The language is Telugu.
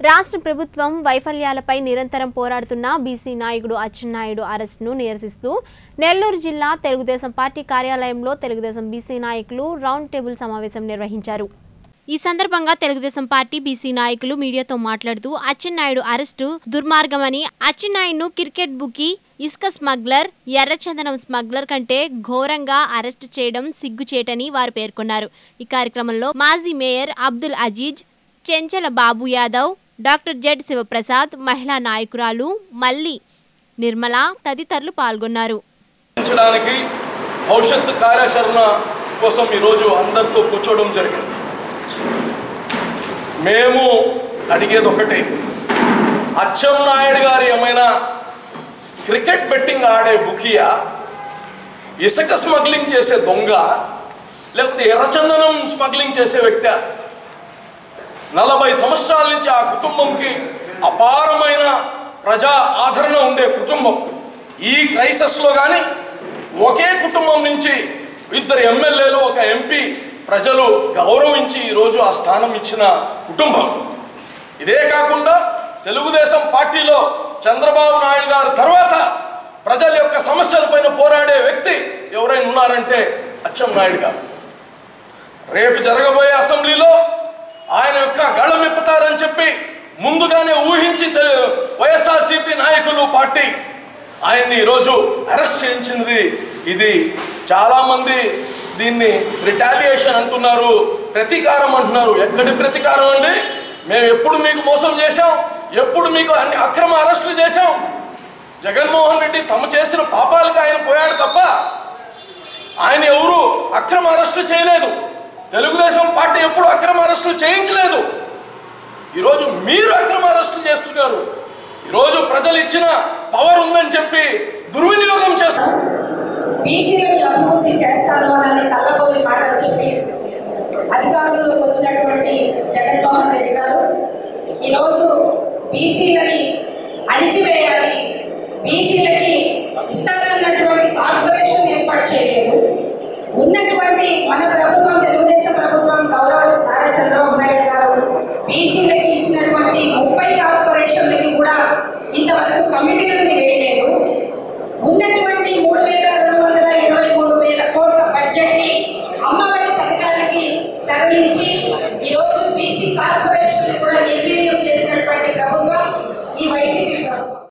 రాష్ట్ర ప్రభుత్వం వైఫల్యాలపై నిరంతరం పోరాడుతున్న బీసీ నాయకుడు అచ్చెన్నాయుడు అరెస్టును నిరసిస్తూ నెల్లూరు జిల్లా తెలుగుదేశం పార్టీ కార్యాలయంలో తెలుగుదేశం బీసీ నాయకులు రౌండ్ టేబుల్ సమావేశం నిర్వహించారు ఈ సందర్భంగా తెలుగుదేశం పార్టీ బీసీ నాయకులు మీడియాతో మాట్లాడుతూ అచ్చెన్నాయుడు అరెస్టు దుర్మార్గమని అచ్చెన్నాయుడును క్రికెట్ బుకీ ఇసుక స్మగ్లర్ ఎర్రచందనం స్మగ్లర్ కంటే ఘోరంగా అరెస్టు చేయడం సిగ్గుచేటని వారు పేర్కొన్నారు ఈ కార్యక్రమంలో మాజీ mayor Abdul Aziz Chenchala Babu Yadav doctor Z Sivaprasad మహిళా నాయకురాలు మల్లి నిర్మల తదితరులు పాల్గొన్నారు నిర్వహించడానికి భవిష్యత్తు కార్యాచరణ కోసం ఈరోజు అందరితో కూర్చోవడం జరిగింది మేము అడిగేది ఒకటే అచ్చెం నాయుడు గారు ఏమైనా క్రికెట్ బెట్టింగ్ ఆడే బుకియా ఇసుక స్మగ్లింగ్ చేసే దొంగ లేకపోతే ఎర్రచందనం స్మగ్లింగ్ చేసే వ్యక్తి నలభై సంవత్సరాల నుంచి ఆ కుటుంబంకి అపారమైన ప్రజా ఆదరణ ఉండే కుటుంబం ఈ క్రైసిస్లో కానీ ఒకే కుటుంబం నుంచి ఇద్దరు ఎమ్మెల్యేలు ఒక ఎంపీ ప్రజలు గౌరవించి ఈరోజు ఆ స్థానం ఇచ్చిన కుటుంబం ఇదే కాకుండా తెలుగుదేశం పార్టీలో చంద్రబాబు నాయుడు గారు తర్వాత ప్రజల యొక్క సమస్యలపైన పోరాడే వ్యక్తి ఎవరైనా ఉన్నారంటే అచ్చెం నాయుడు గారు రేపు జరగబోయే అసెంబ్లీలో ఆయన యొక్క గళం ఇప్పుతారని చెప్పి ముందుగానే ఊహించి తె- వైఎస్ఆర్సీపీ నాయకులు పార్టీ ఆయన్ని ఈరోజు అరెస్ట్ చేయించింది ఇది చాలామంది దీన్ని రిటాలియేషన్ అంటున్నారు ప్రతీకారం అంటున్నారు ఎక్కడి ప్రతీకారం అండి మేము ఎప్పుడు మీకు మోసం చేశాం ఎప్పుడు మీకు అన్ని అక్రమ అరెస్టులు చేశాం జగన్మోహన్ రెడ్డి తమ చేసిన పాపాలకు ఆయన పోయాడు తప్ప ఆయన ఎవరు అక్రమ అరెస్టు చేయలేదు తెలుగుదేశం పార్టీ ఎప్పుడు అక్రమ అరెస్టులు చేయించలేదు ఈరోజు మీరు అక్రమ అరెస్టులు చేస్తున్నారు ఈరోజు ప్రజలు ఇచ్చిన పవర్ ఉందని చెప్పి దుర్వినియోగం చేస్తున్నారు బీసీలని అభివృద్ధి చేస్తాను అని కళ్ళబోలి మాటలు చెప్పి అధికారంలోకి వచ్చినటువంటి జగన్మోహన్ రెడ్డి గారు ఈరోజు బీసీలని అణిచివేయాలి బీసీలకి ఇస్తానన్నటువంటి కార్పొరేషన్ ఏర్పాటు చేయలేదు ఉన్నటువంటి మన ప్రభుత్వం తెలుగుదేశం ప్రభుత్వం గౌరవ నారా చంద్రబాబు నాయుడు గారు బీసీలకి ఇచ్చినటువంటి ముప్పై కార్పొరేషన్లకి కూడా ఇంతవరకు కమిటీలని వేయలేదు ఉన్నటువంటి మూడు వేల రెండు వందల ఇరవై మూడు వేల కోట్ల బడ్జెట్ ని అమ్మఒడి పథకానికి తరలించి ఈరోజు బీసీ కార్పొరేషన్ కూడా నిర్వీర్యం చేసినటువంటి ప్రభుత్వం ఈ వైసీపీ